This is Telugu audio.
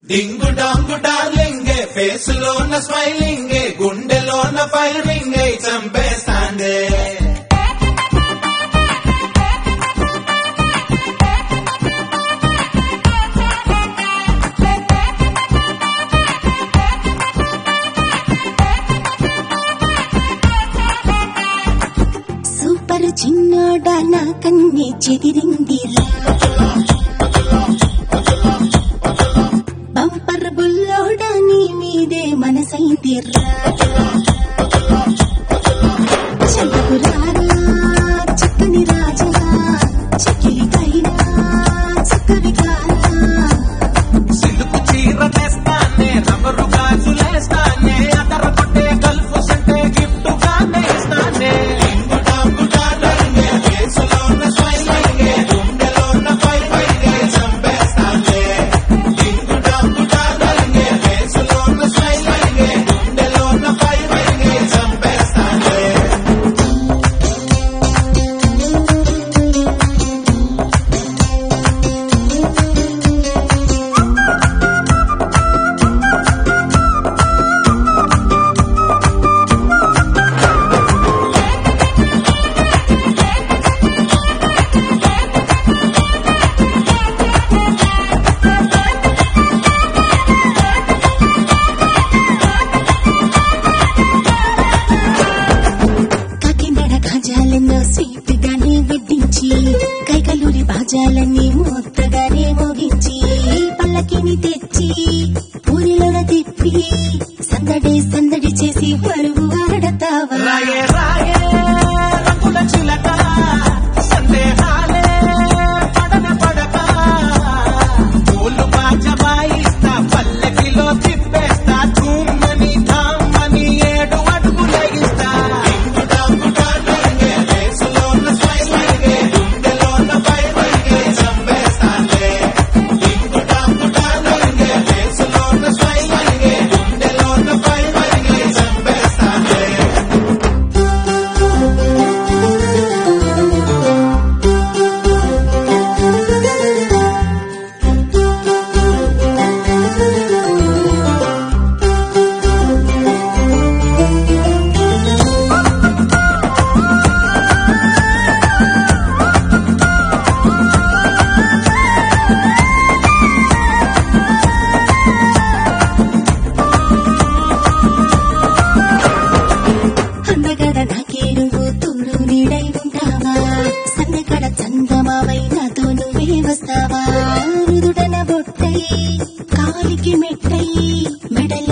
డింగు డాంగు డార్లింగ్ ఫేస్ లోన స్మైలింగ్ గుండెలోన ఫైరింగ్ చంపేస్తాండే సూపర్ చిన్నోడ నా కన్నే చెదిరిందిరా బంపర్ బుల్లోడ నీ మీదే మనసైందిరా చల్లకు రారా చక్కని రాజా చక్కిలికైనా చక్కవి కారా సిలుకు చీర తెస్తానే రబ్బరు గాజులేస్తానే అదర కొట్టే గల్ఫ్ సంటే గిఫ్ట్ గానే ఇస్తానే డింగు డాంగు డార్లింగ్ ఫేస్ లోన స్మైలింగ్ గుండెలోన ఫైరింగ్ చంపేస్తాండే డింగు డాంగు డార్లింగ్ ఫేస్ లోన స్మైలింగ్ గుండెలోన ఫైరింగ్ చంపేస్తాండే కాకినాడ గాజాలెన్నో స్వీట్ గానే వడ్డించి కైకలూరి బాజాలన్నీ మూతగానే మోగించి పల్లకిని తెచ్చి పూరిలోన తిప్పి సందడి సందడి చేసి పరుగు ఆడతావా రాయే రాయే రంగుల చిలక సందేహాలే పడన పడక పూలు బాజ వాయిస్తా పల్లకిలో తిప్పేస్తా ధూమ్మని ధామ్మని ఏడు అడుగుల ఇస్తా డింగు డాంగు డార్లింగే, ఫేసులోన స్మైలింగే, గుండెలోన ఫైరింగే చంపేస్తానే. డింగు డాంగు డార్లింగే, ఫేసులోన స్మైలింగే, గుండెలోన ఫైరింగే చంపేస్తానే. అందగడ నాకేరువు తోడు నీడై ఉంటావా సందకడ చందమావై నాతో నువ్వే వస్తావా రుదుడన బొట్టై కాలికి మెట్టై మెడల